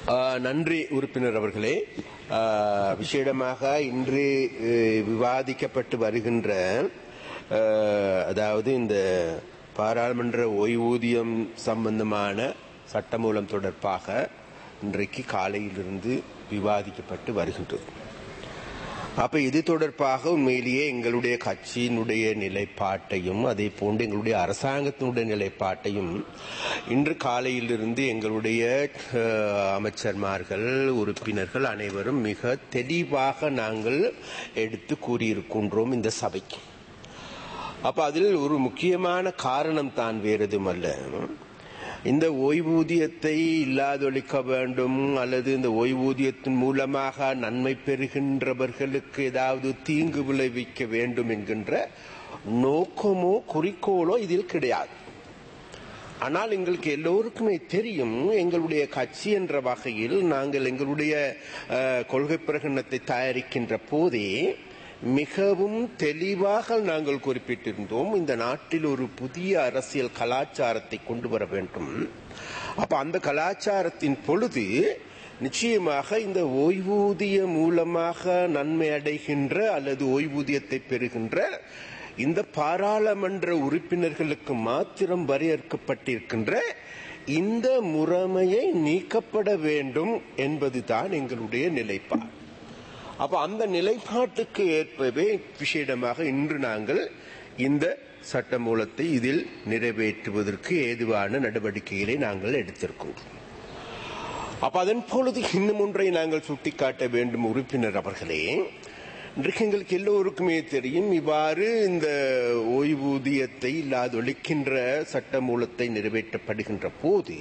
ஆ, நன்றி உறுப்பினர் அவர்களே ஆ, விசேடமாக இன்று அஹ், விவாதிக்கப்பட்டு வருகின்ற ஆ, அதாவது இந்த பாராளுமன்ற ஓய்வூதியம் சம்பந்தமான சட்டமூலம் தொடர்பாக இன்றைக்கு காலையிலிருந்து விவாதிக்கப்பட்டு வருகின்றது அப்ப இது தொடர்பாக உண்மையிலேயே எங்களுடைய கட்சியினுடைய நிலைப்பாட்டையும் அதே போன்று எங்களுடைய அரசாங்கத்தினுடைய நிலைப்பாட்டையும் இன்று காலையிலிருந்து எங்களுடைய அஹ், அமைச்சர்மார்கள் உறுப்பினர்கள் அனைவரும் மிக தெளிவாக நாங்கள் எடுத்து கூறியிருக்கின்றோம் இந்த சபைக்கு அப்ப அதில் ஒரு முக்கியமான காரணம் தான் வேறு எதுவுமல்ல இந்த ஓய்வூதியத்தை இல்லாதொழிக்க வேண்டும் அல்லது இந்த ஓய்வூதியத்தின் மூலமாக நன்மை பெறுகின்றவர்களுக்கு ஏதாவது தீங்கு விளைவிக்க வேண்டும் என்கின்ற நோக்கமோ குறிக்கோளோ இதில் கிடையாது ஆனால் எங்களுக்கு எல்லோருக்குமே தெரியும் எங்களுடைய கட்சி என்ற வகையில் நாங்கள் எங்களுடைய அஹ், கொள்கை பிரகடனத்தை தயாரிக்கின்ற போதே மிகவும் தெளிவாக நாங்கள் குறிப்பிட்டிருந்தோம் இந்த நாட்டில் ஒரு புதிய அரசியல் கலாச்சாரத்தை கொண்டு வர வேண்டும் அப்ப அந்த கலாச்சாரத்தின் பொழுது நிச்சயமாக இந்த ஓய்வூதிய மூலமாக நன்மை அடைகின்ற அல்லது ஓய்வூதியத்தை பெறுகின்ற இந்த பாராளுமன்ற உறுப்பினர்களுக்கு மாத்திரம் வரையறுக்கப்பட்டிருக்கின்ற இந்த முறைமையை நீக்கப்பட வேண்டும் என்பதுதான் எங்களுடைய நிலைப்பாடு அப்ப அந்த நிலைப்பாட்டுக்கு ஏற்பவே விசேடமாக இன்று நாங்கள் இந்த சட்டமூலத்தை இதில் நிறைவேற்றுவதற்கு ஏதுவான நடவடிக்கைகளை நாங்கள் எடுத்திருக்கின்றோம் அப்ப அதன் பொழுது இன்னும் ஒன்றை நாங்கள் சுட்டிக்காட்ட வேண்டும் உறுப்பினர் அவர்களே இன்றைக்கு எங்களுக்கு எல்லோருக்குமே தெரியும் இவ்வாறு இந்த ஓய்வூதியத்தை இல்லாதொழிக்கின்ற சட்டமூலத்தை நிறைவேற்றப்படுகின்ற போது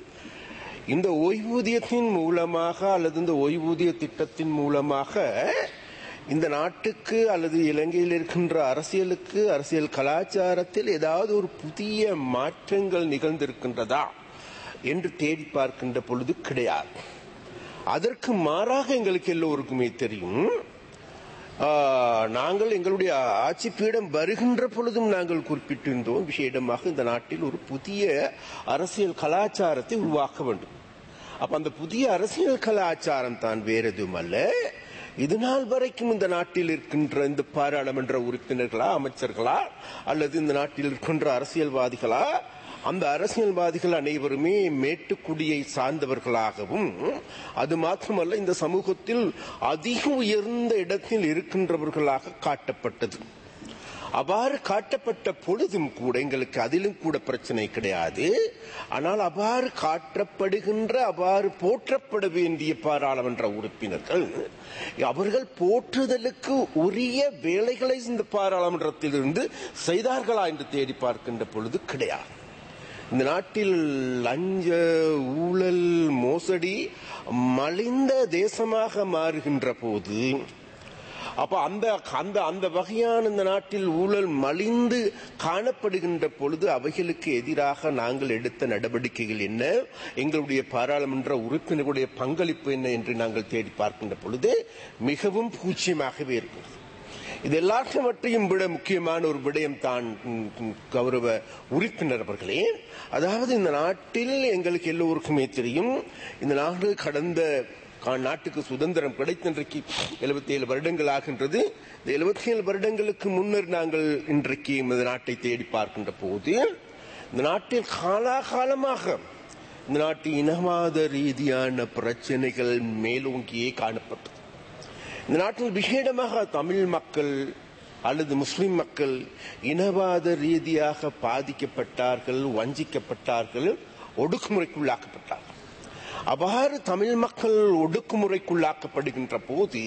இந்த ஓய்வூதியத்தின் மூலமாக அல்லது இந்த ஓய்வூதிய திட்டத்தின் மூலமாக இந்த நாட்டுக்கு அல்லது இலங்கையில் இருக்கின்ற அரசியலுக்கு அரசியல் கலாச்சாரத்தில் ஏதாவது ஒரு புதிய மாற்றங்கள் நிகழ்ந்திருக்கின்றதா என்று தேடி பார்க்கின்ற பொழுது கிடையாது அதற்கு மாறாக எங்களுக்கு எல்லோருக்குமே தெரியும் ஆ, நாங்கள் எங்களுடைய ஆட்சி பீடம் வருகின்ற பொழுதும் நாங்கள் குறிப்பிட்டிருந்தோம் விசேடமாக இந்த நாட்டில் ஒரு புதிய அரசியல் கலாச்சாரத்தை உருவாக்க வேண்டும் அப்ப அந்த புதிய அரசியல் கலாச்சாரம் தான் வேற எதுவும் அல்ல இது நாள் வரைக்கும் இந்த நாட்டில் இருக்கின்ற இந்த பாராளுமன்ற உறுப்பினர்களா அமைச்சர்களா அல்லது இந்த நாட்டில் இருக்கின்ற அரசியல்வாதிகளா அந்த அரசியல்வாதிகள் அனைவருமே மேட்டுக்குடியை சார்ந்தவர்களாகவும் அது மாத்திரமல்ல இந்த சமூகத்தில் அதிக உயர்ந்த இடத்தில் இருக்கின்றவர்களாக காட்டப்பட்டது அவ்வாறு காட்டப்பட்ட பொழுதும் கூட எங்களுக்கு அதிலும் கூட பிரச்சனை கிடையாது ஆனால் அவ்வாறு காட்டப்படுகின்ற அவ்வாறு போற்றப்பட வேண்டிய பாராளுமன்ற உறுப்பினர்கள் அவர்கள் போற்றுதலுக்கு உரிய வேலைகளை இந்த பாராளுமன்றத்திலிருந்து செய்தார்களா என்று தேடி பார்க்கின்ற பொழுது கிடையாது இந்த நாட்டில் லஞ்ச ஊழல் மோசடி மலிந்த தேசமாக மாறுகின்ற போது அப்ப அந்த அந்த அந்த வகையான இந்த நாட்டில் ஊழல் மலிந்து காணப்படுகின்ற பொழுது அவைகளுக்கு எதிராக நாங்கள் எடுத்த நடவடிக்கைகள் என்ன எங்களுடைய பாராளுமன்ற உறுப்பினர்களுடைய பங்களிப்பு என்ன என்று நாங்கள் தேடி பார்க்கின்ற பொழுது மிகவும் பூச்சியமாகவே இருக்கிறது இது எல்லாவற்றையும் விட முக்கியமான ஒரு விடயம் தான் ம், ம், கௌரவ உறுப்பினர் அவர்களே அதாவது இந்த நாட்டில் எங்களுக்கு எல்லோருக்குமே தெரியும் இந்த நாடு கடந்த கா- நாட்டுக்கு சுதந்திரம் கிடைத்த இன்றைக்கு எழுபத்தி ஏழு வருடங்கள் ஆகின்றது இந்த எழுபத்தி ஏழு வருடங்களுக்கு முன்னர் நாங்கள் இன்றைக்கு இந்த நாட்டை தேடி பார்க்கின்ற போது இந்த நாட்டில் காலாகாலமாக இந்த நாட்டு இனவாத ரீதியான பிரச்சனைகள் மேலோங்கியே காணப்பட்டது இந்த நாட்டில் விசேடமாக தமிழ் மக்கள் அல்லது முஸ்லிம் மக்கள் இனவாத ரீதியாக பாதிக்கப்பட்டார்கள் வஞ்சிக்கப்பட்டார்கள் ஒடுக்குமுறைக்குள்ளாக்கப்பட்டார்கள் அவ்வாறு தமிழ் மக்கள் ஒடுக்குமுறைக்குள்ளாக்கப்படுகின்ற போது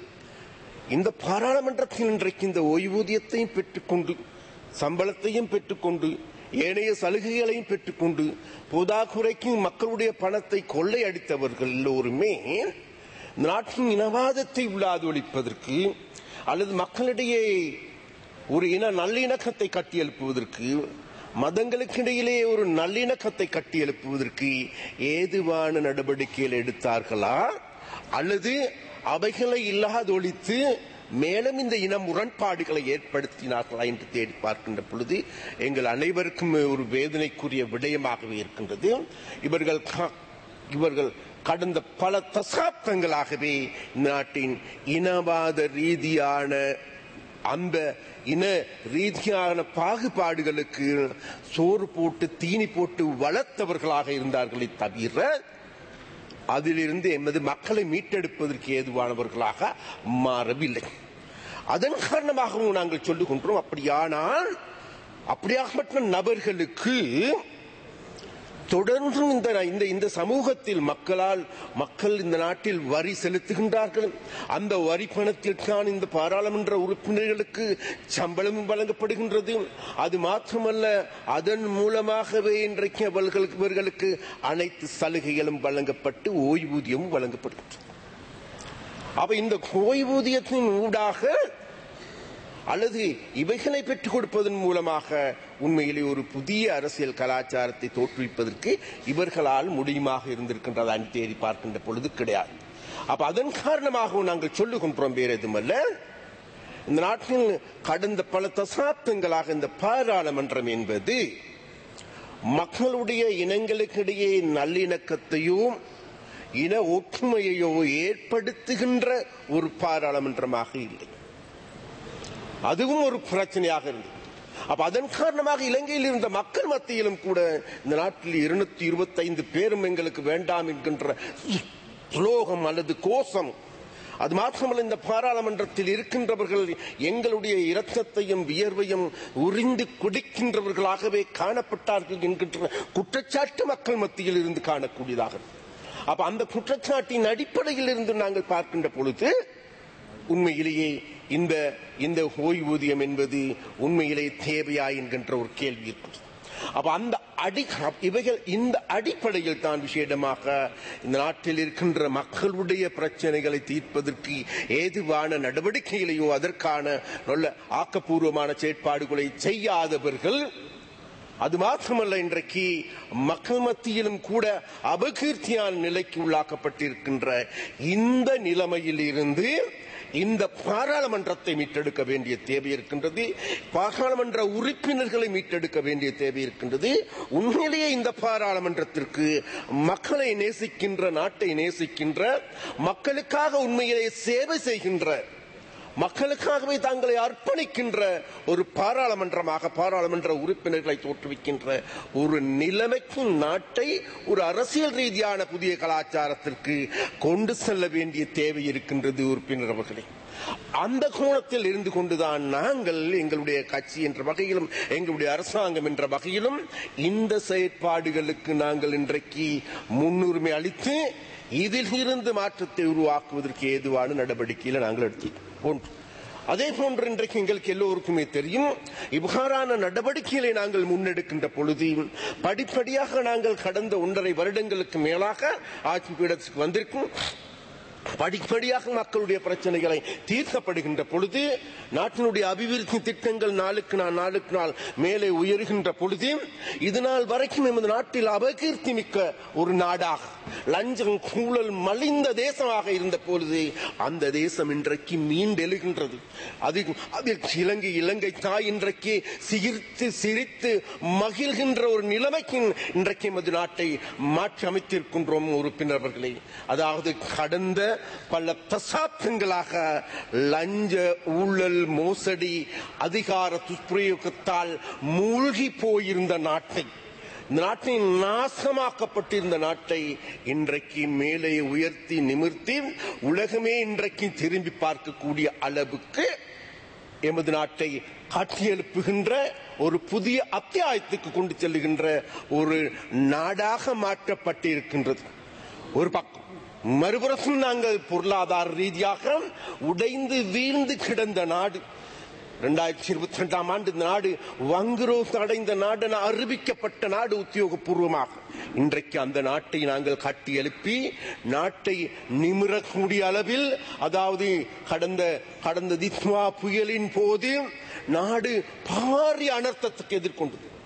இந்த பாராளுமன்றத்தில் இன்றைக்கு இந்த ஓய்வூதியத்தையும் பெற்றுக்கொண்டு சம்பளத்தையும் பெற்றுக்கொண்டு ஏனைய சலுகைகளையும் பெற்றுக்கொண்டு போதாக்குறைக்கு மக்களுடைய பணத்தை கொள்ளையடித்தவர்கள் எல்லோருமே இந்த நாட்டின் இனவாதத்தை உள்ளாதொழிப்பதற்கு அல்லது மக்களிடையே ஒரு இன நல்லிணக்கத்தை கட்டியெழுப்புவதற்கு மதங்களுக்கிடையிலே ஒரு நல்லிணக்கத்தை கட்டியெழுப்புவதற்கு ஏதுவான நடவடிக்கைகள் எடுத்தார்களா அல்லது அவைகளை இல்லாதொழித்து மேலும் இந்த இன முரண்பாடுகளை ஏற்படுத்தினார்களா என்று தேடி பார்க்கின்ற பொழுது எங்கள் அனைவருக்கும் ஒரு வேதனைக்குரிய விடயமாகவே இருக்கின்றது இவர்கள் கா- இவர்கள் கடந்த பல தசாப்தங்களாகவே இந்த நாட்டின் இனவாத ரீதியான அந்த இன ரீதியான பாகுபாடுகளுக்கு சோறு போட்டு தீனி போட்டு வளர்த்தவர்களாக இருந்தார்களே தவிர அதிலிருந்து எமது மக்களை மீட்டெடுப்பதற்கு ஏதுவானவர்களாக மாறவில்லை அதன் காரணமாகவும் நாங்கள் சொல்லுகின்றோம் அப்படியானால் அப்படியாகப்பட்ட நபர்களுக்கு தொடர்ந்து இந்த இந்த இந்த சமூகத்தில் மக்களால் மக்கள் இந்த நாட்டில் வரி செலுத்துகின்றார்கள் அந்த வரி பணத்திற்கான இந்த பாராளுமன்ற உறுப்பினர்களுக்கு சம்பளம் வழங்கப்படுகின்றது அது மாத்திரமல்ல அதன் மூலமாகவே இன்றைக்கு அவர்களுக்கு இவர்களுக்கு அனைத்து சலுகைகளும் வழங்கப்பட்டு ஓய்வூதியமும் வழங்கப்படுகின்றது அப்ப இந்த ஓய்வூதியத்தின் ஊடாக அல்லது இவைகளை பெற்றுக் கொடுப்பதன் மூலமாக உண்மையிலே ஒரு புதிய அரசியல் கலாச்சாரத்தை தோற்றுவிப்பதற்கு இவர்களால் முடியுமாக இருந்திருக்கின்றதா தேடி பார்க்கின்ற பொழுது கிடையாது அப்ப அதன் காரணமாக நாங்கள் சொல்லுகின்றோம் வேற எதுமல்ல இந்த நாட்டில் கடந்த பல தசாப்தங்களாக இந்த பாராளுமன்றம் என்பது மக்களுடைய இனங்களுக்கிடையே நல்லிணக்கத்தையும் இன ஒற்றுமையையோ ஏற்படுத்துகின்ற ஒரு பாராளுமன்றமாக இல்லை அதுவும் ஒரு பிரச்சனையாக இருந்தது அப்ப அதன் காரணமாக இலங்கையில் இருந்த மக்கள் மத்தியிலும் கூட இந்த நாட்டில் இருநூத்தி இருபத்தைந்து பேரும் எங்களுக்கு வேண்டாம் என்கின்ற ஸ்லோகம் அல்லது கோஷம் அது மாத்திரமல்ல இந்த பாராளுமன்றத்தில் இருக்கின்றவர்கள் எங்களுடைய இரத்தத்தையும் வியர்வையும் உறிந்து குடிக்கின்றவர்களாகவே காணப்பட்டார்கள் என்கின்ற குற்றச்சாட்டு மக்கள் மத்தியில் இருந்து காணக்கூடியதாக அப்ப அந்த குற்றச்சாட்டின் அடிப்படையில் இருந்து நாங்கள் பார்க்கின்ற பொழுது உண்மையிலேயே இந்த இந்த ஓய்வூதியம் என்பது உண்மையிலே தேவையா என்கின்ற ஒரு கேள்வி இருக்கிறது அப்ப அந்த அடி இவைகள் இந்த அடிப்படையில் தான் விசேடமாக இந்த நாட்டில் இருக்கின்ற மக்களுடைய பிரச்சனைகளை தீர்ப்பதற்கு ஏதுவான நடவடிக்கைகளையோ அதற்கான நல்ல ஆக்கப்பூர்வமான செயற்பாடுகளை செய்யாதவர்கள் அது மாத்திரமல்ல இன்றைக்கு மக்கள் மத்தியிலும் கூட அபகீர்த்தியான நிலைக்கு உள்ளாக்கப்பட்டிருக்கின்ற இந்த நிலைமையில் இருந்து இந்த பாராளுமன்றத்தை மீட்டெடுக்க வேண்டிய தேவை இருக்கின்றது பாராளுமன்ற உறுப்பினர்களை மீட்டெடுக்க வேண்டிய தேவை இருக்கின்றது உண்மையிலேயே இந்த பாராளுமன்றத்திற்கு மக்களை நேசிக்கின்ற நாட்டை நேசிக்கின்ற மக்களுக்காக உண்மையிலே சேவை செய்கின்ற மக்களுக்காகவே தாங்களை அர்ப்பணிக்கின்ற ஒரு பாராளுமன்றமாக பாராளுமன்ற உறுப்பினர்களை தோற்றுவிக்கின்ற ஒரு நிலைமைக்கு நாட்டை ஒரு அரசியல் ரீதியான புதிய கலாச்சாரத்திற்கு கொண்டு செல்ல வேண்டிய தேவை இருக்கின்றது உறுப்பினர் அவர்களே அந்த கோணத்தில் இருந்து கொண்டுதான் நாங்கள் எங்களுடைய கட்சி என்ற வகையிலும் எங்களுடைய அரசாங்கம் என்ற வகையிலும் இந்த செயற்பாடுகளுக்கு நாங்கள் இன்றைக்கு முன்னுரிமை அளித்து இதில் இருந்து மாற்றத்தை உருவாக்குவதற்கு ஏதுவான நடவடிக்கையில் நாங்கள் எடுத்து ஒன்று அதே போன்று இன்றைக்கு எங்களுக்கு எல்லோருக்குமே தெரியும் இவ்வாறான நடவடிக்கைகளை நாங்கள் முன்னெடுக்கின்ற பொழுது படிப்படியாக நாங்கள் கடந்த ஒன்றரை வருடங்களுக்கு மேலாக ஆட்சி பீடத்துக்கு வந்திருக்கும் படிப்படியாக மக்களுடைய பிரச்சனைகளை தீர்க்கப்படுகின்ற பொழுது நாட்டினுடைய அபிவிருத்தி திட்டங்கள் நாளுக்கு நாள் நாளுக்கு நாள் மேலே உயர்கின்ற பொழுது இதனால் வரைக்கும் எமது நாட்டில் அபகீர்த்தி மிக்க ஒரு நாடாக லஞ்சம் கூழல் மலிந்த தேசமாக இருந்த பொழுது அந்த தேசம் இன்றைக்கு மீண்டெழுகின்றது அது அதில் இலங்கை இலங்கை தாய் இன்றைக்கு சிரித்து சிரித்து மகிழ்கின்ற ஒரு நிலைமைக்கு இன்றைக்கு எமது நாட்டை மாற்றி அமைத்திருக்கின்றோம் உறுப்பினர்களே அதாவது கடந்த பல தசாப்தங்களாக லஞ்ச ஊழல் மோசடி அதிகார துஷ்பிரயோகத்தால் மூழ்கி போயிருந்த நாட்டை இந்த நாட்டை நாசமாக்கப்பட்டிருந்த நாட்டை இன்றைக்கு மேலே உயர்த்தி நிமிர்த்தி உலகமே இன்றைக்கு திரும்பி பார்க்கக்கூடிய அளவுக்கு எமது நாட்டை காட்டியெழுப்புகின்ற ஒரு புதிய அத்தியாயத்துக்கு கொண்டு செல்லுகின்ற ஒரு நாடாக மாற்றப்பட்டிருக்கின்றது ஒரு பக்கம் மறுபுறம் நாங்கள் பொருளாதார ரீதியாக உடைந்து வீழ்ந்து கிடந்த நாடு இரண்டாயிரத்தி இருபத்தி ரெண்டாம் ஆண்டு இந்த நாடு வங்குரோத் அடைந்த நாடு என அறிவிக்கப்பட்ட நாடு உத்தியோகபூர்வமாக இன்றைக்கு அந்த நாட்டை நாங்கள் கட்டி எழுப்பி நாட்டை நிமிரக்கூடிய அளவில் அதாவது கடந்த கடந்த தித்வா புயலின் போது நாடு பாரிய அனர்த்தத்துக்கு எதிர்கொண்டது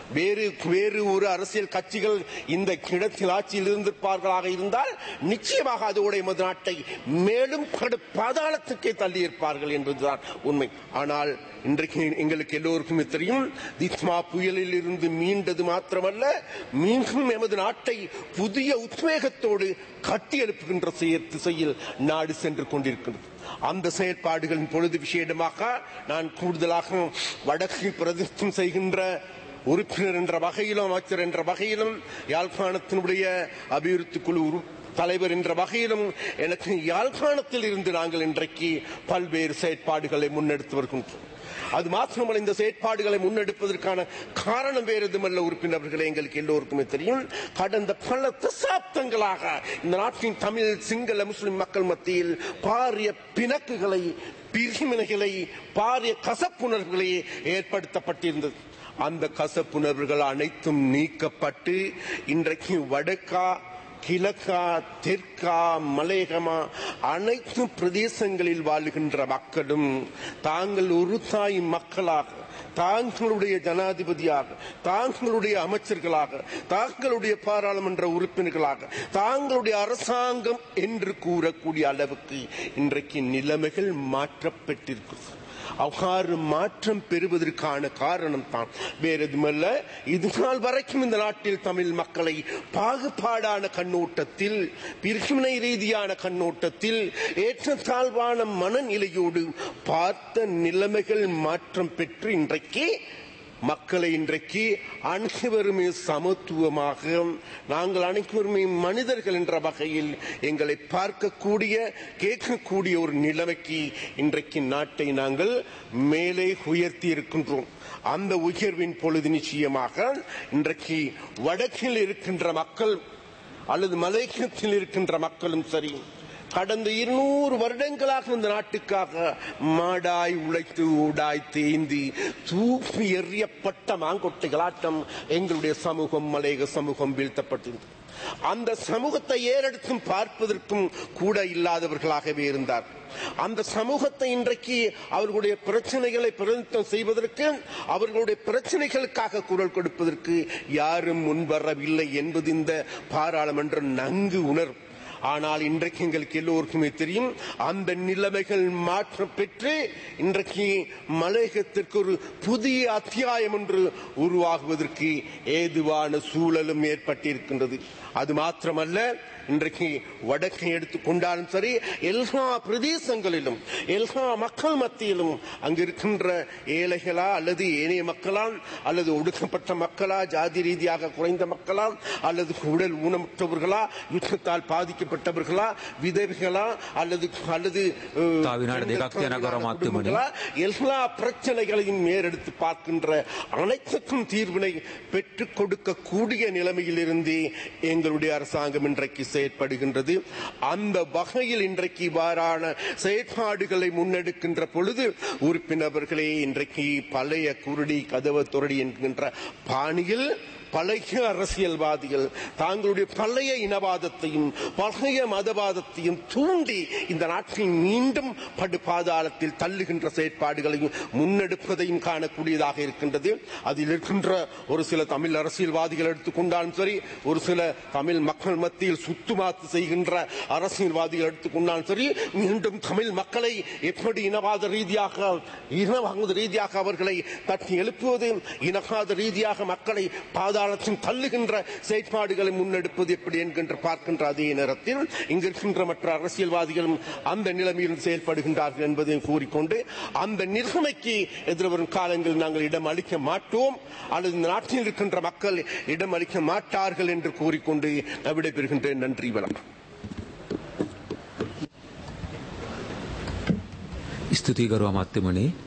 வேறு வேறு ஒரு அரசியல் கட்சிகள் இந்த இடத்தில் ஆட்சியில் இருந்திருப்பார்களாக இருந்தால் நிச்சயமாக அதோட எமது நாட்டை மேலும் கடு பாதாளத்துக்கே தள்ளியிருப்பார்கள் என்பதுதான் உண்மை ஆனால் இன்றைக்கு எங்களுக்கு எல்லோருக்குமே தெரியும் தித்மா புயலில் இருந்து மீண்டது மாத்திரமல்ல மீண்டும் எமது நாட்டை புதிய உத்வேகத்தோடு கட்டி எழுப்புகின்ற செயற் திசையில் நாடு சென்று கொண்டிருக்கிறது அந்த செயற்பாடுகளின் பொழுது விஷயமாக நான் கூடுதலாக வடக்கு பிரதிஷ்டம் செய்கின்ற உறுப்பினர் என்ற வகையிலும் அமைச்சர் என்ற வகையிலும் யாழ்ப்பாணத்தினுடைய அபிவிருத்தி குழு உறு தலைவர் என்ற வகையிலும் எனக்கு யாழ்ப்பாணத்தில் இருந்து நாங்கள் இன்றைக்கு பல்வேறு செயற்பாடுகளை முன்னெடுத்து வருகின்றோம் அது மாத்திரமல்ல இந்த செயற்பாடுகளை முன்னெடுப்பதற்கான காரணம் வேறு எதுமல்ல உறுப்பினர்களே எங்களுக்கு எல்லோருக்குமே தெரியும் கடந்த பல தசாப்தங்களாக இந்த நாட்டின் தமிழ் சிங்கள முஸ்லிம் மக்கள் மத்தியில் பாரிய பிணக்குகளை பிரிவினைகளை பாரிய கசப்புணர்வுகளை ஏற்படுத்தப்பட்டிருந்தது அந்த கசப்புணர்வுகள் அனைத்தும் நீக்கப்பட்டு இன்றைக்கு வடக்கா கிழக்கா தெற்கா மலையகமா அனைத்து பிரதேசங்களில் வாழுகின்ற மக்களும் தாங்கள் ஒரு தாய் மக்களாக தாங்களுடைய ஜனாதிபதியாக தாங்களுடைய அமைச்சர்களாக தாங்களுடைய பாராளுமன்ற உறுப்பினர்களாக தாங்களுடைய அரசாங்கம் என்று கூறக்கூடிய அளவுக்கு இன்றைக்கு நிலைமைகள் மாற்றப்பட்டிருக்கிறது அவ்வாறு மாற்றம் பெறுவதற்கான காரணம் தான் வேற எதுமல்ல இது நாள் வரைக்கும் இந்த நாட்டில் தமிழ் மக்களை பாகுபாடான கண்ணோட்டத்தில் பிரிவினை ரீதியான கண்ணோட்டத்தில் ஏற்றத்தாழ்வான மனநிலையோடு பார்த்த நிலைமைகள் மாற்றம் பெற்று இன்றைக்கு மக்களை இன்றைக்கு அனைவருமே சமத்துவமாக நாங்கள் அனைவருமே மனிதர்கள் என்ற வகையில் எங்களை பார்க்கக்கூடிய கேட்கக்கூடிய ஒரு நிலைமைக்கு இன்றைக்கு நாட்டை நாங்கள் மேலே உயர்த்தி இருக்கின்றோம் அந்த உயர்வின் பொழுது நிச்சயமாக இன்றைக்கு வடக்கில் இருக்கின்ற மக்கள் அல்லது மலையகத்தில் இருக்கின்ற மக்களும் சரி கடந்த இருநூறு வருடங்களாக இந்த நாட்டுக்காக மாடாய் உழைத்து ஊடாய் தேந்தி தூக்கி எறியப்பட்ட மாங்கொட்டைகளாட்டம் எங்களுடைய சமூகம் மலையக சமூகம் வீழ்த்தப்பட்டிருந்தது அந்த சமூகத்தை ஏறெடுத்தும் பார்ப்பதற்கும் கூட இல்லாதவர்களாகவே இருந்தார் அந்த சமூகத்தை இன்றைக்கு அவர்களுடைய பிரச்சனைகளை பிரதிநிதித்துவம் செய்வதற்கு அவர்களுடைய பிரச்சனைகளுக்காக குரல் கொடுப்பதற்கு யாரும் முன்வரவில்லை என்பது இந்த பாராளுமன்றம் நன்கு உணரும் ஆனால் இன்றைக்கு எங்களுக்கு எல்லோருக்குமே தெரியும் அந்த நிலைமைகள் மாற்றம் பெற்று இன்றைக்கு மலையகத்திற்கு ஒரு புதிய அத்தியாயம் ஒன்று உருவாகுவதற்கு ஏதுவான சூழலும் ஏற்பட்டிருக்கின்றது அது மாத்திரமல்ல இன்றைக்கு வடக்கை எடுத்துக்கொண்டாலும் சரி எல்லா பிரதேசங்களிலும் எல்லா மக்கள் மத்தியிலும் அங்கு இருக்கின்ற ஏழைகளா அல்லது ஏனைய மக்களா அல்லது ஒடுக்கப்பட்ட மக்களா ஜாதி ரீதியாக குறைந்த மக்களா அல்லது உடல் ஊனமுற்றவர்களா யுத்தத்தால் பாதிக்கப்பட்டவர்களா விதவைகளா அல்லது அல்லது அஹ், தாவினாடு தேகாக்திய நகர மாத்துமணி. குடும்பங்களா, எல்லா பிரச்சனைகளையும் மேறெடுத்து பார்க்கின்ற அனைத்துக்கும் தீர்வினை பெற்றுக் கொடுக்கக்கூடிய நிலைமையிலிருந்து எங்களுடைய அரசாங்கம் இன்றைக்கு செயற்படுகின்றது அந்த வகையில் இன்றைக்கு இவ்வாறான செயற்பாடுகளை முன்னெடுக்கின்ற பொழுது உறுப்பினர்களே இன்றைக்கு பழைய குருடி கதவ துரடி என்கின்ற பாணியில் பழைய அரசியல்வாதிகள் தாங்களுடைய பழைய இனவாதத்தையும் பழைய மதவாதத்தையும் தூண்டி இந்த நாட்டில் மீண்டும் படு பாதாளத்தில் தள்ளுகின்ற செயற்பாடுகளையும் முன்னெடுப்பதையும் காணக்கூடியதாக இருக்கின்றது அதில் இருக்கின்ற ஒரு சில தமிழ் அரசியல்வாதிகள் எடுத்துக்கொண்டாலும் சரி ஒரு சில தமிழ் மக்கள் மத்தியில் சுத்துமாத்து செய்கின்ற அரசியல்வாதிகள் எடுத்துக்கொண்டாலும் சரி மீண்டும் தமிழ் மக்களை எப்படி இனவாத ரீதியாக இனவாத ரீதியாக அவர்களை தட்டி எழுப்புவது இனவாத ரீதியாக மக்களை பாதாளத்தில் தள்ளுகின்ற செயற்பாடுகளை முன்னெடுப்பது எப்படி என்கின்ற பார்க்கின்ற அதே நேரத்தில் இங்கு இருக்கின்ற மற்ற அரசியல்வாதிகளும் அந்த நிலைமையில் செயல்படுகின்றார்கள் என்பதையும் கூறிக்கொண்டு அந்த நிலைமைக்கு எதிர்வரும் காலங்களில் நாங்கள் இடம் அளிக்க மாட்டோம் அல்லது இந்த நாட்டில் இருக்கின்ற மக்கள் இடம் அளிக்க மாட்டார்கள் என்று கூறிக்கொண்டு நான் விடைபெறுகின்றேன் நன்றி வணக்கம் ස්තුතියි ගරු අමාත්‍යමනේ